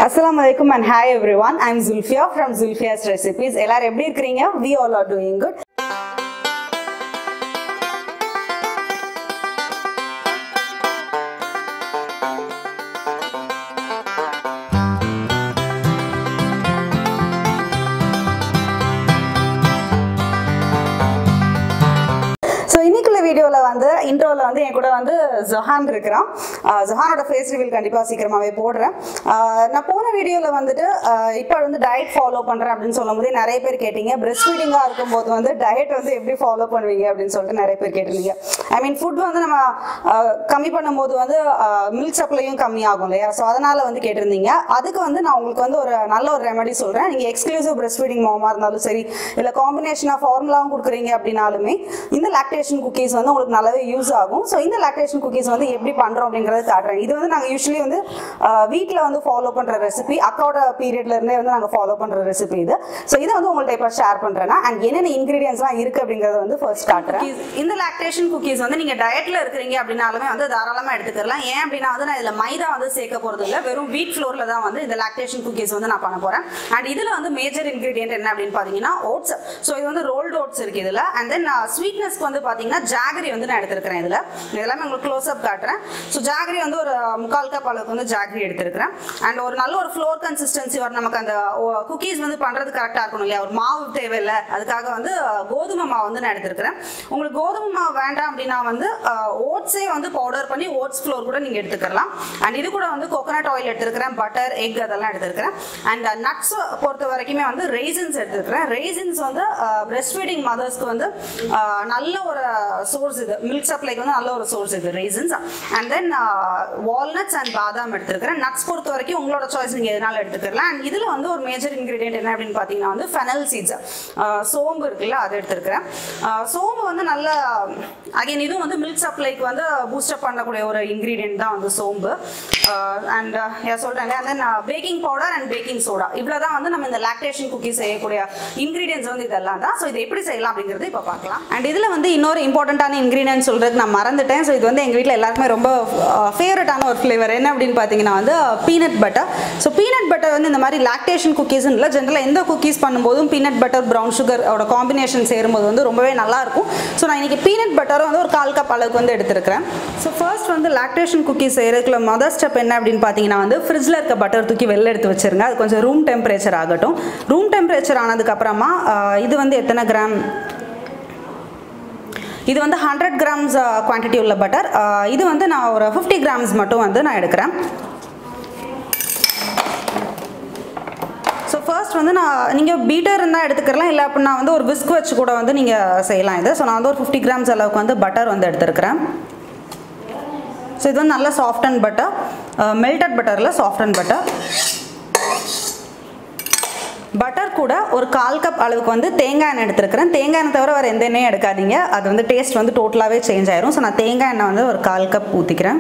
அஸ்ஸலாமு அலைக்கும் and hi everyone I'm Zulfiya from Zulfiya's recipes எல்லாரும் எப்படி இருக்கிறீங்க we all are doing good so இன்னைக்குள்ள வீடியோவில் வந்து இன்ட்ரோவில் வந்து என் கூட வந்து ஜொஹான் இருக்கிறான் ஆஹ் ஜொஹானோட ஃபேஸ் ரிவீல் கண்டிப்பாக சீக்கிரமாகவே போடுறேன் ஆஹ் நான் போன வீடியோவில் வந்துட்டு ஆஹ் இப்போ வந்து டயட் ஃபாலோ பண்ணுறேன் அப்படின்னு சொல்லும் போதே நிறைய பேர் கேட்டீங்க பிரெஸ்ட் ஃபீடிங்காக இருக்கும்போது வந்து டயட் வந்து எப்படி ஃபாலோ பண்ணுவீங்க அப்படின்னு சொல்லிட்டு நிறைய பேர் கேட்டிருந்தீங்க ஐ மீன் ஃபுட் வந்து நம்ம ஆஹ் கம்மி பண்ணும்போது வந்து மில்க் சப்ளையும் கம்மியாகும் இல்லையா ஸோ அதனால் வந்து கேட்டிருந்தீங்க அதுக்கு வந்து நான் உங்களுக்கு வந்து ஒரு நல்ல ஒரு ரெமெடி சொல்கிறேன் நீங்கள் எக்ஸ்க்ளூசிவ் பிரெஸ்ட் ஃபீடிங் மாமா இருந்தாலும் சரி இல்லை காம்பினேஷன் ஆஃப் ஃபார்முலாவும் கொடுக்குறீங்க அப்படின்னாலுமே இந்த லாக்டேஷன் குக்கீஸ் வந்து உங்களுக்கு நல்லாவே யூஸ் ஆகும் ஸோ இந்த லாக்டேஷன் குக்கீஸ் வந்து எப்படி பண்ணுறோம் அப்படிங்கிறத காட்டுறேன் இது வந்து நாங்கள் யூஸ்வலி வந்து வீட்டில் வந்து ஃபாலோ பண்ணுற ரெசிபி அக்காவோட பீரியட்ல இருந்தே வந்து நாங்கள் ஃபாலோ பண்ணுற ரெசிபி இது ஸோ இதை வந்து உங்கள்ட்ட இப்போ ஷேர் பண்ணுறேன்னா அண்ட் என்னென்ன இன்க்ரீடியன்ஸ்லாம் இருக்குது அப்படிங்கிறத வந்து ஃபர்ஸ்ட் காட்டுறேன் இந்த லாக்டேஷன் குக்கீஸ் வந்து நீங்கள் டயட்டில் இருக்கிறீங்க அப்படின்னாலுமே வந்து தாராளமாக எடுத்துக்கலாம் ஏன் அப்படின்னா வந்து நான் இதில் மைதா வந்து சேர்க்க போகிறது இல்லை வெறும் வீட் ஃப்ளோரில் தான் வந்து இந்த லாக்டேஷன் குக்கீஸ் வந்து நான் பண்ண போகிறேன் அண்ட் இதில் வந்து மேஜர் இன்க்ரீடியன்ட் என்ன அப்படின்னு பார்த்தீங்கன்னா ஓட்ஸ் ஸோ இது வந்து ரோல்டு ஓட்ஸ் இருக்குது இதில் அண்ட் தென் ஸ்வீட்னஸ்க்கு வந்து பார்த்தீங்கன்னா ஜாகரி வந்து நான் எடுத்திருக்கிறேன் இதில் இதெல்லாமே உங்களுக்கு க்ளோஸ் அப் காட்டுறேன் ஸோ ஜாகரி வந்து ஒரு முக்கால் கப் அளவுக்கு வந்து ஜாகரி எடுத்திருக்கிறேன் அண்ட் ஒரு நல்ல ஒரு ஃப்ளோர் கன்சிஸ்டன்சி வர நமக்கு அந்த குக்கீஸ் வந்து பண்ணுறது கரெக்டாக இருக்கணும் இல்லையா ஒரு மாவு தேவையில்லை அதுக்காக வந்து கோதுமை மாவு வந்து நான் எடுத்திருக்கிறேன் உங்களுக்கு கோதுமை மாவு வேண்டாம் அப்படின்னா வந்து ஓட்ஸே வந்து பவுடர் பண்ணி ஓட்ஸ் ஃப்ளோர் கூட நீங்கள் எடுத்துக்கலாம் அண்ட் இது கூட வந்து கோகனட் ஆயில் எடுத்திருக்கிறேன் பட்டர் எக் அதெல்லாம் எடுத்திருக்கிறேன் அண்ட் நட்ஸ் பொறுத்த வரைக்குமே வந்து ரெய்சின்ஸ் எடுத்திருக்கிறேன் ரெய்சின்ஸ் வந்து பிரெஸ்ட் ஃபீடிங் மதர்ஸ்க்கு வந்து அஹ், நல்ல ஒரு சோர்ஸ் இது மில்க் சப்ளைக்கு வந்து நல்ல ஒரு சோர்ஸ் இது raisins and then walnuts and பாதாம் எடுத்திருக்கிறேன் நட்ஸ் பொறுத்த வரைக்கும் உங்களோட சாய்ஸ் நீங்கள் எதனால எடுத்துக்கலாம் அண்ட் இதில் வந்து ஒரு மேஜர் இன்க்ரீடியன்ட் என்ன அப்படின்னு பார்த்தீங்கன்னா வந்து ஃபெனல் சீட்ஸ் சோம்பு இருக்குல்ல அது எடுத்திருக்கிறேன் அஹ், சோம்பு வந்து நல்ல அகைன் இதுவும் வந்து மில்க் சப்ளைக்கு வந்து பூஸ்டப் பண்ணக்கூடிய ஒரு இன்க்ரீடியன்ட் தான் வந்து சோம்பு அண்ட் சொல்கிறேன் and then baking powder and baking soda இவ்வளோ தான் வந்து நம்ம இந்த லாக்டேஷன் குக்கி செய்யக்கூடிய இன்க்ரீடியன்ஸ் வந்து இதெல்லாம் தான் ஸோ இதை எப்படி செய்யலாம் அப்படிங்கிறது இப்போ பார்க்கலாம் அண்ட் இதில் வந்து இன்னொரு இம்பார்ட்டண்ட்டான இன்க்ரீடியன்ட் சொல்கிறதுக்கு நான் மறந்துட்டேன் ஸோ இது வந்து எங்கள் வீட்டில் எல்லாருக்குமே ரொம்ப ஃபேவரட்டான ஒரு ஃப்ளேவர் என்ன அப்படின்னு பார்த்தீங்கன்னா வந்து peanut butter so peanut butter வந்து இந்த மாதிரி லாக்டேஷன் குக்கீஸ் இல்லை ஜென்ரலாக எந்த குக்கீஸ் பண்ணும்போதும் பீனட் பட்டர் ப்ரௌன் சுகரோட காம்பினேஷன் சேரும்போது வந்து ரொம்பவே நல்லா இருக்கும் ஸோ நான் இன்னைக்கு பீனட் பட்டரும் வந்து ஒரு கால் கப் அளவுக்கு வந்து எடுத்திருக்கிறேன் ஸோ ஃபர்ஸ்ட் வந்து லாக்டேஷன் குக்கீஸ் செய்யறதுக்குள்ள மொதல் ஸ்டெப் என்ன அப்படின்னு பார்த்தீங்கன்னா வந்து ஃப்ரிட்ஜில் இருக்க பட்டர் தூக்கி வெளில எடுத்து வச்சிருங்க அது கொஞ்சம் ரூம் டெம்பரேச்சர் ஆகட்டும் ரூம் டெம்பரேச்சர் ஆனதுக்கப்புறமா ஆஹ், இது வந்து எத்தனை கிராம் இது வந்து ஹண்ட்ரட் கிராம்ஸ் குவான்டிட்டி உள்ள பட்டர் இது வந்து நான் ஒரு ஃபிஃப்டி கிராம்ஸ் மட்டும் வந்து நான் எடுக்கிறேன் ஸோ ஃபர்ஸ்ட் வந்து நான் நீங்கள் பீட்டர் இருந்தால் எடுத்துக்கலாம் இல்லை அப்படின்னா வந்து ஒரு விஸ்க் வச்சு கூட வந்து நீங்கள் செய்யலாம் இது ஸோ நான் வந்து ஒரு ஃபிஃப்டி கிராம்ஸ் அளவுக்கு வந்து பட்டர் வந்து எடுத்துருக்கிறேன் ஸோ இது வந்து நல்ல சாஃப்ட் அண்ட் பட்டர் மெல்டட் பட்டரில் சாஃப்ட் அண்ட் பட்டர் பட்டர் கூட ஒரு கால் கப் அளவுக்கு வந்து தேங்காய் எண்ணெய் எடுத்துருக்கிறேன் தேங்காய் எண்ணெய் தவிர வேறு எந்த எண்ணெயும் எடுக்காதீங்க அது வந்து டேஸ்ட் வந்து டோட்டலாகவே சேஞ்ச் ஆயிரும் ஸோ நான் தேங்காய் எண்ணெய் வந்து ஒரு கால் கப் ஊற்றிக்கிறேன்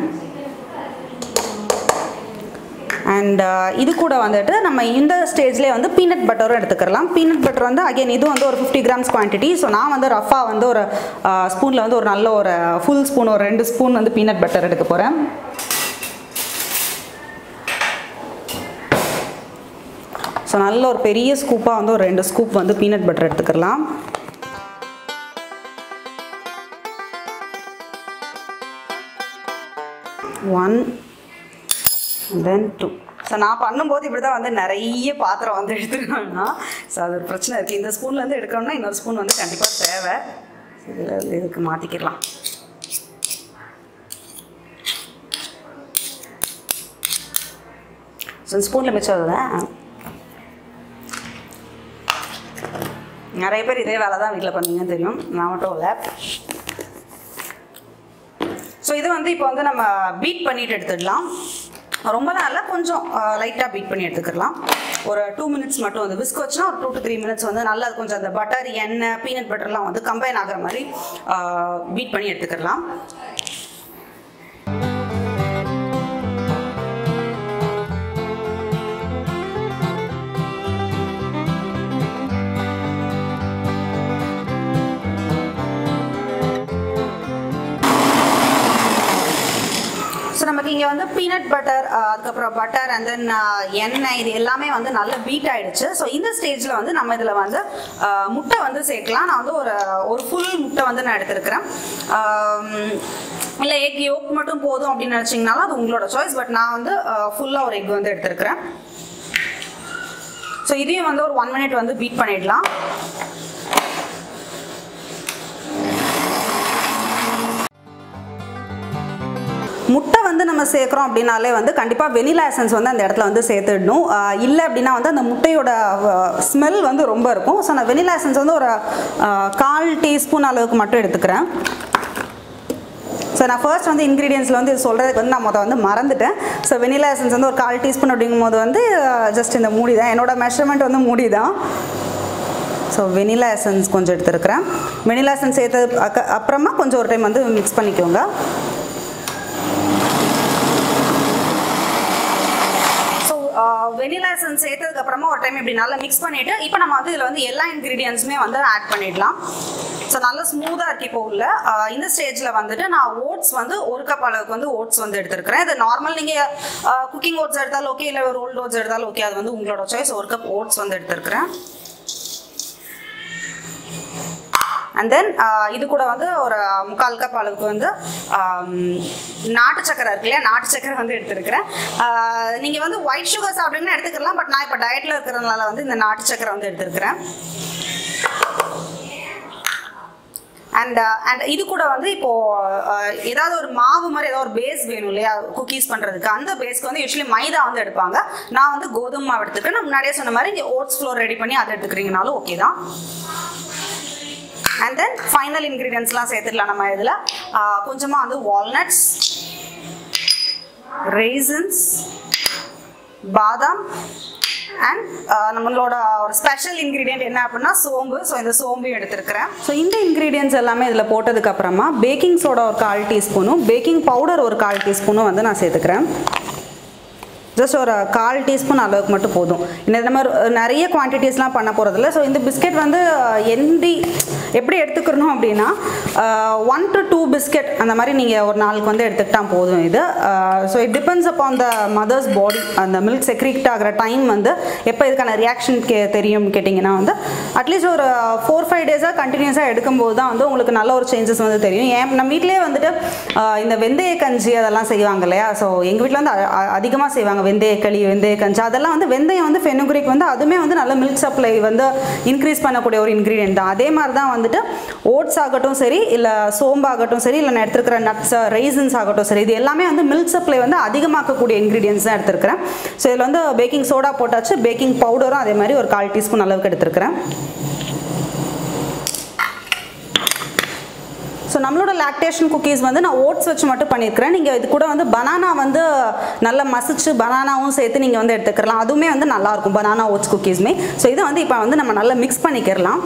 அண்ட் இது கூட வந்துட்டு நம்ம இந்த ஸ்டேஜ்லேயே வந்து பீனட் பட்டரும் எடுத்துக்கலாம் பீனட் பட்டர் வந்து அகைன் இது வந்து ஒரு ஃபிஃப்டி கிராம்ஸ் குவான்டிட்டி ஸோ நான் வந்து ரஃபாக வந்து ஒரு ஸ்பூனில் வந்து ஒரு நல்ல ஒரு ஃபுல் ஸ்பூன் ஒரு ரெண்டு ஸ்பூன் வந்து பீனட் பட்டர் எடுக்க போகிறேன் ஸோ நல்ல ஒரு பெரிய ஸ்கூப்பாக வந்து ஒரு ரெண்டு ஸ்கூப் வந்து பீனட் பட்டர் எடுத்துக்கலாம் ஒன் தென் டூ ஸோ நான் பண்ணும்போது இப்படி தான் வந்து நிறைய பாத்திரம் வந்து எடுத்துருக்காங்கன்னா ஸோ அது ஒரு பிரச்சனை இருக்குது இந்த ஸ்பூன்லேருந்து எடுக்கணும்னா இன்னொரு ஸ்பூன் வந்து கண்டிப்பாக தேவை இதில் வந்து இதுக்கு மாற்றிக்கலாம் ஸோ ஸ்பூனில் மிச்சம் அதுதான் நிறைய பேர் இதே வேலை தான் வீட்டில் பண்ணுவீங்கன்னு தெரியும் நான் மட்டும் இல்லை ஸோ இது வந்து இப்போ வந்து நம்ம பீட் பண்ணிட்டு எடுத்துடலாம் ரொம்ப நல்லா கொஞ்சம் லைட்டாக பீட் பண்ணி எடுத்துக்கலாம் ஒரு டூ மினிட்ஸ் மட்டும் வந்து விஸ்க் வச்சுனா ஒரு டூ டு த்ரீ மினிட்ஸ் வந்து நல்லா கொஞ்சம் அந்த பட்டர் எண்ணெய் பீனட் பட்டர்லாம் வந்து கம்பைன் ஆகிற மாதிரி பீட் பண்ணி எடுத்துக்கலாம் ஸோ நம்ம நமக்கு இங்கே வந்து பீனட் பட்டர் அதுக்கப்புறம் பட்டர் அண்ட் தென் எண்ணெய் இது எல்லாமே வந்து நல்ல பீட் ஆயிடுச்சு ஸோ இந்த ஸ்டேஜில் வந்து நம்ம இதில் வந்து ஆஹ், முட்டை வந்து சேர்க்கலாம் நான் வந்து ஒரு ஒரு ஃபுல் முட்டை வந்து நான் எடுத்திருக்கிறேன் இல்லை எக் யோக் மட்டும் போதும் அப்படின்னு நினச்சிங்கனாலும் அது உங்களோட சாய்ஸ் பட் நான் வந்து ஃபுல்லாக ஒரு எக் வந்து எடுத்திருக்கிறேன் ஸோ இதையும் வந்து ஒரு ஒன் மினிட் வந்து பீட் பண்ணிடலாம் முட்டை வந்து நம்ம சேர்க்குறோம் அப்படின்னாலே வந்து கண்டிப்பாக வெனிலா எசன்ஸ் வந்து அந்த இடத்துல வந்து சேர்த்துடணும் ஆஹ் இல்லை அப்படின்னா வந்து அந்த முட்டையோட ஸ்மெல் வந்து ரொம்ப இருக்கும் ஸோ நான் வெனிலா எசன்ஸ் வந்து ஒரு ஆஹ், கால் டீஸ்பூன் அளவுக்கு மட்டும் எடுத்துக்கிறேன் ஸோ நான் ஃபர்ஸ்ட் வந்து இன்க்ரீடியன்ஸில் வந்து இது சொல்கிறதுக்கு வந்து நான் மொதல் வந்து மறந்துட்டேன் ஸோ வெனிலா எசன்ஸ் வந்து ஒரு கால் டீஸ்பூன் அப்படிங்கும்போது வந்து ஜஸ்ட் இந்த மூடி தான் என்னோட மெஷர்மெண்ட் வந்து மூடி தான் ஸோ வெனிலா எசன்ஸ் கொஞ்சம் எடுத்துருக்கிறேன் வெனிலா எசன்ஸ் சேர்த்தது அக்க- அப்புறமா கொஞ்சம் ஒரு டைம் வந்து மிக்ஸ் பண்ணிக்கோங்க ஸோ வெனிலா எசன்ஸ் சேர்த்ததுக்கு அப்புறமா ஒரு டைம் இப்படி நல்லா மிக்ஸ் பண்ணிட்டு இப்போ நம்ம வந்து இதில் வந்து எல்லா இன்க்ரீடியன்ஸுமே வந்து ஆட் பண்ணிடலாம் ஸோ நல்லா ஸ்மூத்தாக இருக்கு இப்போ உள்ள ஆஹ் இந்த ஸ்டேஜில் வந்துட்டு நான் ஓட்ஸ் வந்து ஒரு கப் அளவுக்கு வந்து ஓட்ஸ் வந்து எடுத்திருக்கிறேன் இது நார்மல் நீங்கள் குக்கிங் ஓட்ஸ் எடுத்தாலும் ஓகே இல்லை ரோல்ட் ஓட்ஸ் எடுத்தாலும் ஓகே அது வந்து உங்களோட சாய்ஸ் ஒரு கப் ஓட்ஸ் வந்து எடுத்திருக்கிறேன் அண்ட் தென் இது கூட வந்து ஒரு முக்கால் கப் அளவுக்கு வந்து ஆம், நாட்டு சக்கரை இருக்கு இல்லையா நாட்டு சக்கரை வந்து எடுத்துருக்கிறேன் நீங்கள் வந்து ஒயிட் சுகர் சாப்பிடுங்கன்னு எடுத்துக்கலாம் பட் நான் இப்போ டயட்டில் இருக்கிறதுனால வந்து இந்த நாட்டு சக்கரை வந்து எடுத்துருக்கிறேன் அண்ட் அண்ட் இது கூட வந்து இப்போ அஹ், ஏதாவது ஒரு மாவு மாதிரி ஏதாவது ஒரு பேஸ் வேணும் இல்லையா குக்கீஸ் பண்றதுக்கு அந்த பேஸ்க்கு வந்து யூஸ்வலி மைதா வந்து எடுப்பாங்க நான் வந்து கோதுமை மாவு எடுத்துக்கிறேன் நான் முன்னாடியே சொன்ன மாதிரி இங்கே ஓட்ஸ் ஃப்ளோர் ரெடி பண்ணி அதை எடுத்துக்கிறீங்கனாலும் ஓகே தான் அண்ட் தென் ஃபைனல் இன்க்ரீடியன்ஸ்லாம் சேர்த்துக்கலாம் நம்ம இதில் கொஞ்சமாக வந்து வால்நட்ஸ் ரேசன்ஸ் பாதாம் அண்ட் நம்மளோட ஒரு ஸ்பெஷல் இன்க்ரீடியன்ட் என்ன அப்படின்னா சோம்பு ஸோ இந்த சோம்பையும் எடுத்திருக்கிறேன் ஸோ இந்த இன்க்ரீடியன்ஸ் எல்லாமே இதில் போட்டதுக்கு அப்புறமா பேக்கிங் சோடா ஒரு கால் டீஸ்பூனும் பேக்கிங் பவுடர் ஒரு கால் டீஸ்பூனும் வந்து நான் சேர்த்துக்கிறேன் ஜஸ்ட் ஒரு கால் டீஸ்பூன் அளவுக்கு மட்டும் போதும் இந்த நம்ம நிறைய குவான்டிட்டிஸ்லாம் பண்ண போகிறதில்ல ஸோ இந்த பிஸ்கெட் வந்து எந்தி எப்படி எடுத்துக்கணும் அப்படின்னா ஒன் டு டூ பிஸ்கெட் அந்த மாதிரி நீங்கள் ஒரு நாளுக்கு வந்து எடுத்துக்கிட்டால் போதும் இது so it depends upon the mother's body அந்த மில்க் செக்ரீட் ஆகிற டைம் வந்து எப்போ இதுக்கான ரியாக்ஷன் கே தெரியும் கேட்டிங்கன்னா வந்து அட்லீஸ்ட் ஒரு ஃபோர் ஃபைவ் டேஸாக கண்டினியூஸாக எடுக்கும்போது தான் வந்து உங்களுக்கு நல்ல ஒரு சேஞ்சஸ் வந்து தெரியும் ஏன் நம்ம வீட்டிலேயே வந்துட்டு ஆஹ் இந்த வெந்தய கஞ்சி அதெல்லாம் செய்வாங்க இல்லையா ஸோ எங்கள் வீட்டில் வந்து அதிகமாக செய்வாங்க வெந்தய களி வெந்தய கஞ்சி அதெல்லாம் வந்து வெந்தயம் வந்து ஃபெனுகுரிக் வந்து அதுவுமே வந்து நல்ல மில்க் சப்ளை வந்து இன்க்ரீஸ் பண்ணக்கூடிய ஒரு இன்க்ரீடியன்ட் தான் அதே மாதிரி தான் வந்துட்டு ஓட்ஸ் ஆகட்டும் சரி இல்லை சோம்பாகட்டும் சரி இல்லை நான் எடுத்துருக்கிற நட்ஸ் ரைசன்ஸ் ஆகட்டும் சரி இது எல்லாமே வந்து மில்க் சப்ளை வந்து அதிகமாக்கக்கூடிய இன்க்ரீடியன்ஸ் தான் எடுத்துருக்கிறேன் ஸோ இதில் வந்து பேக்கிங் சோடா போட்டாச்சு பேக்கிங் பவுடரும் அதே மாதிரி ஒரு கால் டீஸ்பூன் அளவுக்கு எடுத்துருக்கிறேன் ஸோ நம்மளோட லாக்டேஷன் குக்கீஸ் வந்து நான் ஓட்ஸ் வச்சு மட்டும் பண்ணியிருக்கிறேன் நீங்கள் இது கூட வந்து பனானா வந்து நல்லா மசிச்சு பனானாவும் சேர்த்து நீங்கள் வந்து எடுத்துக்கலாம் அதுவுமே வந்து நல்லாயிருக்கும் பனானா ஓட்ஸ் குக்கீஸுமே ஸோ இதை வந்து இப்போ வந்து நம்ம நல்லா மிக்ஸ் பண்ணிக்கிறலாம்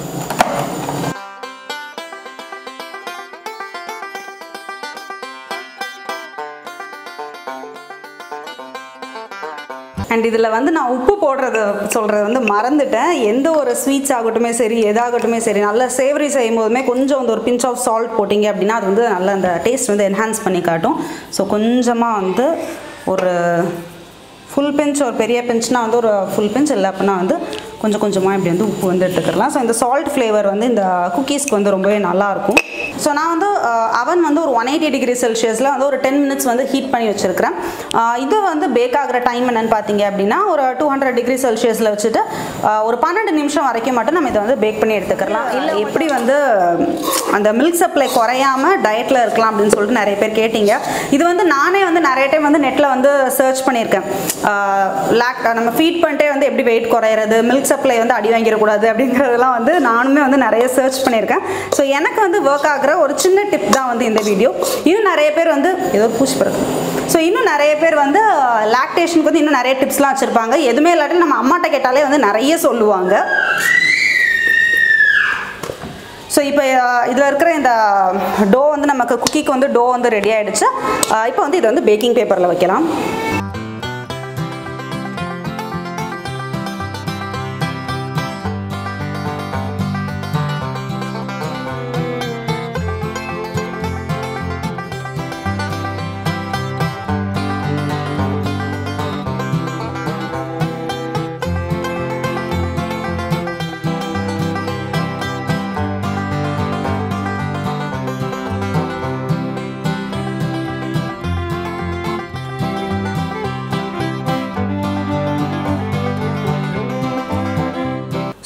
அண்ட் இதில் வந்து நான் உப்பு போடுறது சொல்கிறது வந்து மறந்துட்டேன் எந்த ஒரு ஸ்வீட்ஸ் ஆகட்டுமே சரி எதாகட்டுமே சரி நல்ல சேவரி செய்யும் போதுமே கொஞ்சம் வந்து ஒரு பிஞ்ச் ஆஃப் சால்ட் போட்டிங்க அப்படின்னா அது வந்து நல்ல அந்த டேஸ்ட் வந்து என்ஹான்ஸ் பண்ணி காட்டும் ஸோ கொஞ்சமாக வந்து ஒரு ஃபுல் பெஞ்ச் ஒரு பெரிய பெஞ்ச்னா வந்து ஒரு ஃபுல் பெஞ்ச் இல்லை அப்படின்னா வந்து கொஞ்சம் கொஞ்சமாக இப்படி வந்து உப்பு வந்து எடுத்துக்கலாம் ஸோ இந்த சால்ட் ஃப்ளேவர் வந்து இந்த குக்கீஸ்க்கு வந்து ரொம்பவே நல்லாயிருக்கும் ஸோ நான் வந்து அவன் வந்து ஒரு ஒன் எயிட்டி டிகிரி செல்சியஸில் வந்து ஒரு டென் மினிட்ஸ் வந்து ஹீட் பண்ணி வச்சுருக்கிறேன் இது வந்து பேக் ஆகிற டைம் என்னன்னு பார்த்தீங்க அப்படின்னா ஒரு டூ ஹண்ட்ரட் டிகிரி செல்சியஸில் வச்சுட்டு ஆஹ் ஒரு பன்னெண்டு நிமிஷம் வரைக்கும் மட்டும் நம்ம இதை வந்து பேக் பண்ணி எடுத்துக்கலாம் இல்லை எப்படி வந்து அந்த மில்க் சப்ளை குறையாம டயட்டில் இருக்கலாம் அப்படின்னு சொல்லிட்டு நிறைய பேர் கேட்டீங்க இது வந்து நானே வந்து நிறைய டைம் வந்து நெட்டில் வந்து சர்ச் பண்ணியிருக்கேன் லேக் நம்ம ஃபீட் பண்ணிட்டே வந்து எப்படி வெயிட் குறையிறது மில்க் சப்ளை வந்து அடி வாங்கிடக்கூடாது அப்படிங்கிறதெல்லாம் வந்து நானுமே வந்து நிறைய சர்ச் பண்ணியிருக்கேன் ஸோ எனக்கு வந்து ஒர்க் ஆகிற ஒரு சின்ன டிப் தான் வந்து இந்த வீடியோ இன்னும் நிறைய பேர் வந்து ஏதோ பூச்சி பிறகு ஸோ இன்னும் நிறைய பேர் வந்து லாக்டேஷனுக்கு வந்து இன்னும் நிறைய டிப்ஸ்லாம் வச்சுருப்பாங்க எதுவுமே இல்லாட்டி நம்ம அம்மாட்ட கேட்டாலே வந்து நிறைய சொல்லுவாங்க ஸோ இப்போ இதில் இருக்கிற இந்த டோ வந்து நமக்கு குக்கிக்கு வந்து டோ வந்து ரெடி ஆகிடுச்சு இப்போ வந்து இதை வந்து பேக்கிங் பேப்பரில் வைக்கலாம்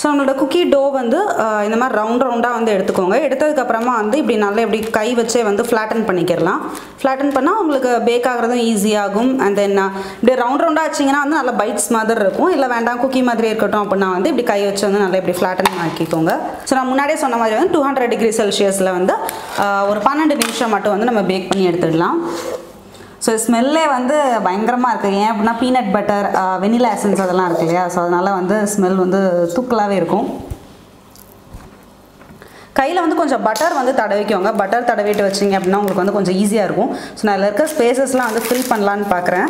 ஸோ நம்மளோட குக்கி டோ வந்து அஹ், இந்த மாதிரி ரவுண்ட் ரவுண்டாக வந்து எடுத்துக்கோங்க எடுத்ததுக்கப்புறமா வந்து இப்படி நல்லா இப்படி கை வச்சே வந்து ஃப்ளாட்டன் பண்ணிக்கிறலாம் ஃப்ளாட்டன் பண்ணால் உங்களுக்கு பேக் ஆகிறதும் ஈஸியாகும் அண்ட் தென் இப்படி ரவுண்ட் ரவுண்டாக வச்சிங்கன்னா வந்து நல்லா பைட்ஸ் மாதிரி இருக்கும் இல்லை வேண்டாம் குக்கி மாதிரி இருக்கட்டும் அப்படின்னா வந்து இப்படி கை வச்சு வந்து நல்லா இப்படி ஃப்ளாட்டன் ஆக்கிக்கோங்க ஸோ நான் முன்னாடியே சொன்ன மாதிரி வந்து டூ ஹண்ட்ரட் டிகிரி செல்சியஸில் வந்து அஹ், ஒரு பன்னெண்டு நிமிஷம் மட்டும் வந்து நம்ம பேக் பண்ணி எடுத்துடலாம் ஸோ ஸ்மெல்லே வந்து பயங்கரமாக இருக்குது ஏன் அப்படின்னா பீனட் பட்டர் வெனிலா எசன்ஸ் அதெல்லாம் இருக்கு இல்லையா ஸோ அதனால் வந்து ஸ்மெல் வந்து தூக்கலாகவே இருக்கும் கையில் வந்து கொஞ்சம் பட்டர் வந்து தடவிக்கோங்க பட்டர் தடவிட்டு வச்சிங்க அப்படின்னா உங்களுக்கு வந்து கொஞ்சம் ஈஸியாக இருக்கும் ஸோ நான் அதில் இருக்க ஸ்பேசஸ்லாம் வந்து ஃபில் பண்ணலான்னு பார்க்குறேன்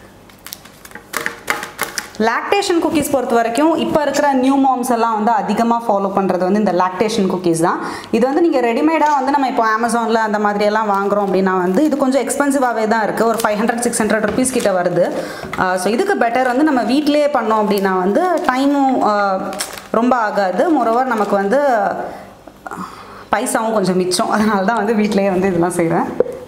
லாக்டேஷன் குக்கீஸ் பொறுத்த வரைக்கும் இப்போ இருக்கிற நியூ மாம்ஸ் எல்லாம் வந்து அதிகமாக ஃபாலோ பண்ணுறது வந்து இந்த லாக்டேஷன் குக்கீஸ் தான் இது வந்து நீங்கள் ரெடிமேடாக வந்து நம்ம இப்போ அமேசானில் அந்த மாதிரி எல்லாம் வாங்குறோம் அப்படின்னா வந்து இது கொஞ்சம் எக்ஸ்பென்சிவாகவே தான் இருக்குது ஒரு five hundred six hundred rupees கிட்ட வருது ஸோ இதுக்கு பெட்டர் வந்து நம்ம வீட்டிலேயே பண்ணோம் அப்படின்னா வந்து டைமும் ரொம்ப ஆகாது மொரோவர் நமக்கு வந்து பைசாவும் கொஞ்சம் மிச்சம் அதனால தான் வந்து வீட்டிலேயே வந்து இதெல்லாம் செய்கிறேன்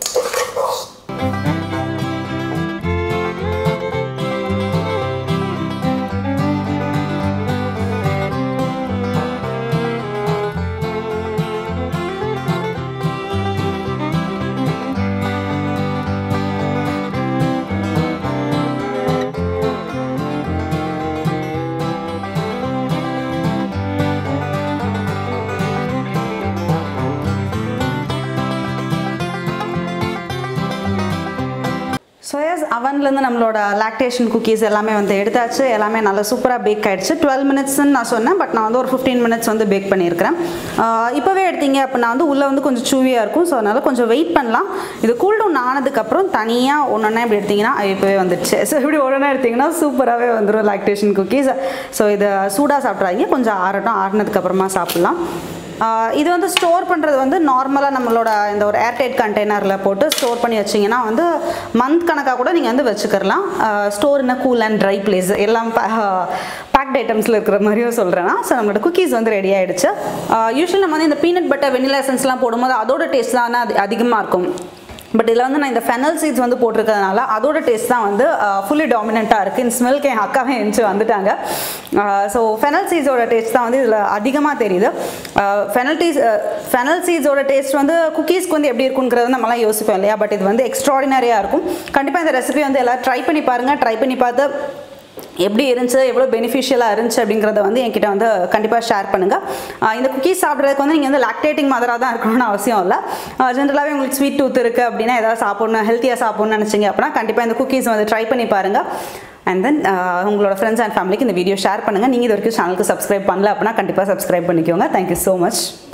சோயாஸ் அவன்லேருந்து நம்மளோட லாக்டேஷன் குக்கீஸ் எல்லாமே வந்து எடுத்தாச்சு எல்லாமே நல்லா சூப்பராக பேக் ஆயிடுச்சு டுவெல் மினிட்ஸ்ன்னு நான் சொன்னேன் பட் நான் வந்து ஒரு ஃபிஃப்டீன் மினிட்ஸ் வந்து பேக் பண்ணியிருக்கிறேன் ஆஹ் இப்போவே எடுத்தீங்க அப்படின்னா வந்து உள்ளே வந்து கொஞ்சம் சூவியாக இருக்கும் ஸோ அதனால் கொஞ்சம் வெயிட் பண்ணலாம் இது கூல் டவுன் ஆனதுக்கப்புறம் தனியாக ஒன்று ஒன்றா இப்படி எடுத்தீங்கன்னா அது இப்போவே வந்துடுச்சு ஸோ இப்படி ஒன்று எடுத்தீங்கன்னா சூப்பராகவே வந்துடும் லாக்டேஷன் குக்கீஸ் ஸோ இதை சூடாக சாப்பிட்றாங்க கொஞ்சம் ஆறட்டும் ஆறினதுக்கப்புறமா சாப்பிட்லாம் ஆஹ் இது வந்து ஸ்டோர் பண்ணுறது வந்து நார்மலாக நம்மளோட இந்த ஒரு ஏர்டைட் கண்டெய்னரில் போட்டு ஸ்டோர் பண்ணி வச்சிங்கன்னா வந்து மந்த் கணக்காக கூட நீங்கள் வந்து வச்சுக்கிறலாம் store in cool and dry place எல்லாம் பேக்ட் ஐட்டம்ஸில் இருக்கிற மாதிரியும் சொல்கிறேன்னா ஸோ நம்மளோட குக்கீஸ் வந்து ரெடி ஆகிடுச்சு யூஸ்வலி நம்ம வந்து இந்த பீனட் பட்டர் வெனிலா எசன்ஸ்லாம் போடும்போது அதோட டேஸ்ட் தான் அது அதிகமாக இருக்கும் பட் இதில் வந்து நான் இந்த ஃபெனல் சீட்ஸ் வந்து போட்டிருக்கிறதுனால அதோட டேஸ்ட் தான் வந்து ஃபுல்லி டாமினண்ட்டாக இருக்குது இந்த ஸ்மெல்க்கு என் அக்காவே எழுந்து வந்துட்டாங்க ஸோ ஃபெனல் சீட்ஸோட டேஸ்ட் தான் வந்து இதில் அதிகமாக தெரியுது ஃபெனல் டீஸ் ஃபெனல் சீட்ஸோட டேஸ்ட் வந்து குக்கீஸ்க்கு வந்து எப்படி இருக்குங்கிறது நம்மலாம் யோசிப்போம் இல்லையா பட் இது வந்து எக்ஸ்ட்ராடினரியாக இருக்கும் கண்டிப்பாக இந்த ரெசிபி வந்து எல்லோரும் ட்ரை பண்ணி பாருங்கள் ட்ரை பண்ணி பார்த்து எப்படி இருந்துச்சு எவ்வளோ பெனிஃபிஷியலாக இருந்துச்சு அப்படிங்கிறத வந்து என்கிட்ட வந்து கண்டிப்பாக ஷேர் பண்ணுங்கள் இந்த குக்கீஸ் சாப்பிட்றதுக்கு வந்து நீங்கள் வந்து லாக்டேட்டிங் மதராக தான் இருக்கணும்னு அவசியம் இல்லை ஜென்ரலாகவே உங்களுக்கு ஸ்வீட் டூத் இருக்குது அப்படின்னா ஏதாவது சாப்பிட்ணும் ஹெல்த்தியாக சாப்பிட்ணும்னு நினச்சிங்க அப்படின்னா கண்டிப்பாக இந்த குக்கீஸ் வந்து ட்ரை பண்ணி பாருங்கள் அண்ட் தென் உங்களோட ஃப்ரெண்ட்ஸ் அண்ட் ஃபேமிலிக்கு இந்த வீடியோ ஷேர் பண்ணுங்கள் நீங்கள் இது வரைக்கும் சேனலுக்கு சப்ஸ்கிரைப் பண்ணல அப்படின்னா கண்டிப்பாக சப்ஸ்கிரைப் பண்ணிக்கோங்க தேங்க்யூ ஸோ மச்